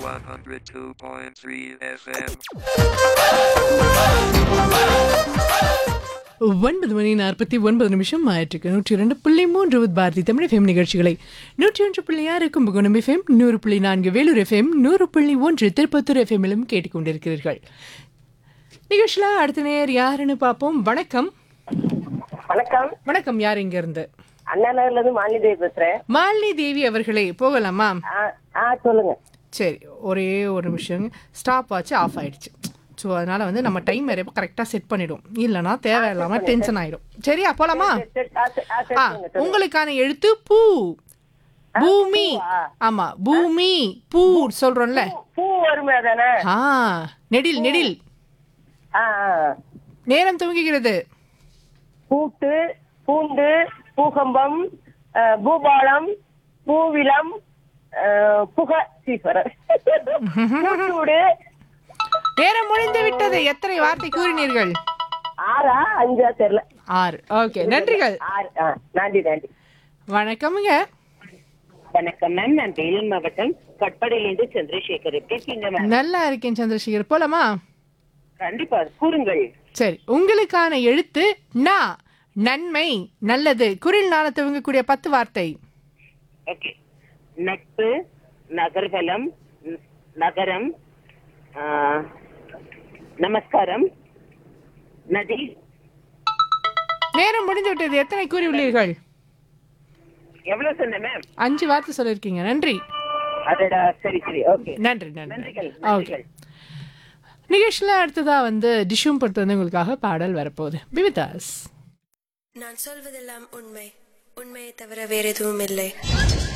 102.3 FM. ஒன்பது மணி நாற்பத்தி ஒன்பது நிமிஷம் ஆயிற்றுக்கு நூற்றி இரண்டு புள்ளி மூன்று with பாரதி தமிழ் எஃப்எம் நிகழ்ச்சிகளை நூற்றி ஒன்று புள்ளி ஆறு கும்பகோணம் எஃப்எம் நூறு புள்ளி நான்கு வேலூர் எஃப்எம் நூறு புள்ளி ஒன்று திருப்பத்தூர் எஃப்எம்மிலும் கேட்டுக்கொண்டிருக்கிறீர்கள் நிகழ்ச்சியில் அடுத்த நேர் யாருன்னு பார்ப்போம் வணக்கம் வணக்கம் வணக்கம் யார் இங்க இருந்து அண்ணா நகர்ல இருந்து மாலிதேவி பேசுறேன் மாலினி தேவி அவர்களே போகலாமா ஆ, ஆ சொல்லுங்க சரி ஒரே ஒரு நிமிஷம் ஸ்டாப் வாட்ச் ஆஃப் ஆயிடுச்சு ஸோ அதனால வந்து நம்ம டைம் வேற கரெக்டாக செட் பண்ணிடும் இல்லைன்னா தேவையில்லாம டென்ஷன் ஆயிடும் சரியா போலாமா சரி, ஆ, சரி, ஆ, சரி, ஆ சொல்லுங்க, சொல்லுங்க. உங்களுக்கான எழுத்து பூ பூமி ஆமா பூமி பூ சொல்றோம்ல பூ வருமே அதானே ஆ நெடில் நெடில் ஆ, ஆ. நேரம் துவங்குகிறது பூட்டு பூண்டு பூகம்பம் ஆ, பூபாலம் பூவிலம் ஆ, புக சீஸ்வரர் பூச்சூடு நேரம் முடிந்து விட்டது எத்தனை வார்த்தை கூறினீர்கள் ஆறா அஞ்சா தெரியல ஆறு ஓகே நன்றிகள் ஆறு ஆ, நன்றி நன்றி வணக்கமுங்க வணக்கம் மேம் நான் வேலூர் மாவட்டம் கட்படையிலிருந்து சந்திரசேகர் எப்படி இருக்கீங்க மேம் நல்லா இருக்கேன் சந்திரசேகர் போலாமா கண்டிப்பா கூறுங்கள் சரி உங்களுக்கான எழுத்து நா நன்மை நல்லது குரில் நாள துவங்கக்கூடிய பத்து வார்த்தை ஓகே நட்பு நகர்வலம் ந- நகரம் ஆ, நமஸ்காரம் நதி நேரம் முடிந்து விட்டது எத்தனை கூறியுள்ளீர்கள் எவ்வளவு சொன்னேன் மேம் அஞ்சு வார்த்தை சொல்லியிருக்கீங்க நன்றி அதோட சரி சரி ஓகே நன்றி நன்றி நன்றிகள் ஓகே நன்றிகள் நிகழ்ச்சியில் அடுத்ததா வந்து டிஷ்யூம் பொறுத்து வந்து உங்களுக்காக பாடல் வரப்போகுது பிவிதாஸ் நான் சொல்வதெல்லாம் உண்மை உண்மையை தவிர வேற எதுவும் இல்லை